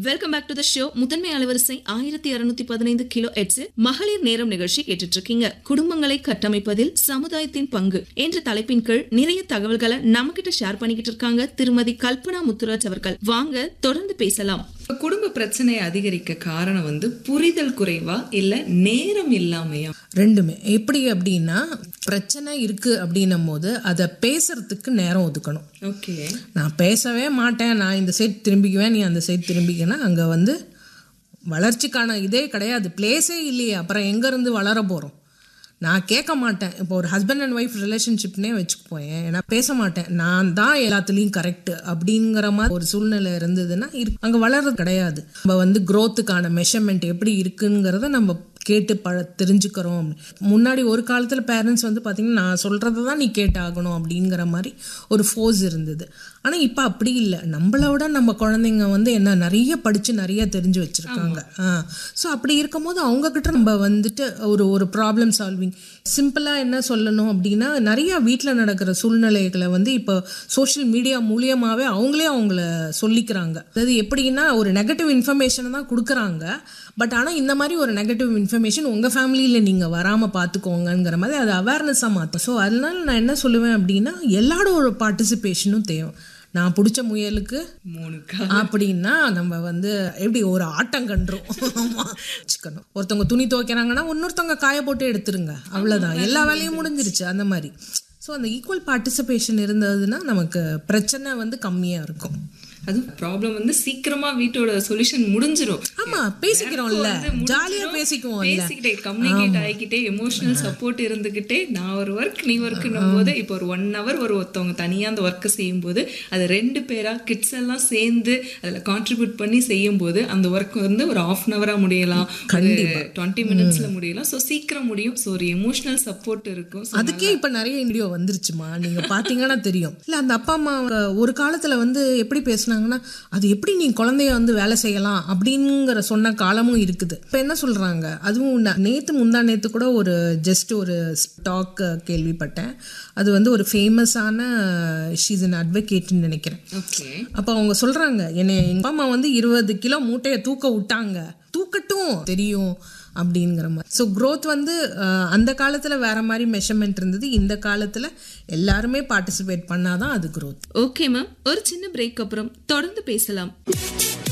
welcome back to the show முதன்மை அலைவரிசை ஆயிரத்தி இருநூத்தி பதினைந்து கிலோ எட்ஸ் மகளிர் நேரம் நிகழ்ச்சி கேட்டுட்டு இருக்கீங்க குடும்பங்களை கட்டமைப்பதில் சமுதாயத்தின் பங்கு என்ற தலைப்பின் கீழ் நிறைய தகவல்களை நம்ம கிட்ட ஷேர் பண்ணிக்கிட்டு இருக்காங்க திருமதி கல்பனா முத்துராஜ் அவர்கள் வாங்க தொடர்ந்து பேசலாம் இப்ப குடும்ப பிரச்சனை அதிகரிக்க காரணம் வந்து புரிதல் குறைவா இல்ல நேரம் இல்லாமையா ரெண்டுமே எப்படி அப்படின்னா பிரச்சனை இருக்கு அப்படின்னும் போது அதை பேசுறதுக்கு நேரம் ஒதுக்கணும் ஓகே நான் பேசவே மாட்டேன் நான் இந்த சைட் திரும்பிக்குவேன் நீ அந்த சைட் திரும்பிக்கனா அங்கே வந்து வளர்ச்சிக்கான இதே கிடையாது பிளேஸே இல்லையே அப்புறம் எங்கேருந்து வளர போகிறோம் நான் கேட்க மாட்டேன் இப்போ ஒரு ஹஸ்பண்ட் அண்ட் ஒய்ஃப் ரிலேஷன்ஷிப்னே வச்சுக்குப்போம் நான் பேச மாட்டேன் நான் தான் எல்லாத்துலேயும் கரெக்ட் அப்படிங்கிற மாதிரி ஒரு சூழ்நிலை இருந்ததுன்னா இரு அங்கே வளர்றது கிடையாது நம்ம வந்து க்ரோத்துக்கான மெஷர்மெண்ட் எப்படி இருக்குங்கிறத நம்ம கேட்டு பழ தெரிஞ்சுக்கிறோம் முன்னாடி ஒரு காலத்தில் பேரண்ட்ஸ் வந்து பார்த்திங்கன்னா நான் சொல்கிறத தான் நீ கேட்டாகணும் அப்படிங்கிற மாதிரி ஒரு ஃபோர்ஸ் இருந்தது ஆனால் இப்போ அப்படி இல்லை நம்மளை விட நம்ம குழந்தைங்க வந்து என்ன நிறைய படித்து நிறைய தெரிஞ்சு வச்சுருக்காங்க ஸோ அப்படி இருக்கும்போது அவங்கக்கிட்ட நம்ம வந்துட்டு ஒரு ஒரு ப்ராப்ளம் சால்விங் சிம்பிளாக என்ன சொல்லணும் அப்படின்னா நிறைய வீட்டில் நடக்கிற சூழ்நிலைகளை வந்து இப்போ சோஷியல் மீடியா மூலியமாகவே அவங்களே அவங்கள சொல்லிக்கிறாங்க அதாவது எப்படின்னா ஒரு நெகட்டிவ் இன்ஃபர்மேஷனை தான் கொடுக்குறாங்க பட் ஆனால் இந்த மாதிரி ஒரு நெகட்டிவ் இன்ஃபர்மேஷன் உங்கள் ஃபேமிலியில் நீங்கள் வராமல் பார்த்துக்கோங்கங்கிற மாதிரி அது அவேர்னஸாக மாற்றும் ஸோ அதனால நான் என்ன சொல்லுவேன் அப்படின்னா எல்லாரோட பார்ட்டிசிபேஷனும் தேவை நான் பிடிச்ச முயலுக்கு மூணுக்கா அப்படின்னா நம்ம வந்து எப்படி ஒரு ஆட்டம் கண்டுரும் வச்சுக்கணும் ஒருத்தவங்க துணி துவைக்கிறாங்கன்னா இன்னொருத்தவங்க காய போட்டு எடுத்துருங்க அவ்வளோதான் எல்லா வேலையும் முடிஞ்சிருச்சு அந்த மாதிரி ஸோ அந்த ஈக்குவல் பார்ட்டிசிபேஷன் இருந்ததுன்னா நமக்கு பிரச்சனை வந்து கம்மியாக இருக்கும் அது ப்ராப்ளம் வந்து சீக்கிரமா வீட்டோட சொல்யூஷன் முடிஞ்சிரும் ஆமா பேசிக்கிறோம்ல ஜாலியா பேசிக்குவோம்ல பேசிக்கிட்டே கம்யூனிகேட் ஆகிக்கிட்டே எமோஷனல் சப்போர்ட் இருந்துகிட்டே நான் ஒரு ஒர்க் நீ ஒர்க்னும் போது இப்போ ஒரு ஒன் ஹவர் ஒரு ஒருத்தவங்க தனியா அந்த ஒர்க்கை செய்யும் போது அது ரெண்டு பேரா கிட்ஸ் எல்லாம் சேர்ந்து அதுல கான்ட்ரிபியூட் பண்ணி செய்யும் போது அந்த ஒர்க் வந்து ஒரு ஆஃப் அன் ஹவரா முடியலாம் டுவெண்ட்டி மினிட்ஸ்ல முடியலாம் ஸோ சீக்கிரம் முடியும் ஸோ ஒரு எமோஷனல் சப்போர்ட் இருக்கும் So, அதுக்கே இப்ப நிறைய வீடியோ வந்துருச்சுமா நீங்க பாத்தீங்கன்னா தெரியும் இல்ல அந்த அப்பா அம்மா ஒரு காலத்துல வந்து எப்படி பேசுனாங்கன்னா அது எப்படி நீ குழந்தைய வந்து வேலை செய்யலாம் அப்படிங்கிற சொன்ன காலமும் இருக்குது இப்ப என்ன சொல்றாங்க அதுவும் ந- நேத்து முந்தா நேத்து கூட ஒரு ஜஸ்ட் ஒரு டாக் கேள்விப்பட்டேன் அது வந்து ஒரு ஃபேமஸான ஷீஸ் அன் அட்வொகேட்னு நினைக்கிறேன் ஓகே அப்போ அவங்க சொல்றாங்க என்னை எங்க அப்பா அம்மா வந்து இருபது கிலோ மூட்டையை தூக்க விட்டாங்க தூக்கட்டும் தெரியும் அப்படிங்கிற மாதிரி ஸோ growth வந்து அஹ், அந்த காலத்தில் வேற மாதிரி மெஷர்மெண்ட் இருந்தது இந்த காலத்தில் எல்லாருமே பார்ட்டிசிபேட் பண்ணாதான் அது growth ஓகே மேம் ஒரு சின்ன பிரேக் அப்புறம் தொடர்ந்து பேசலாம்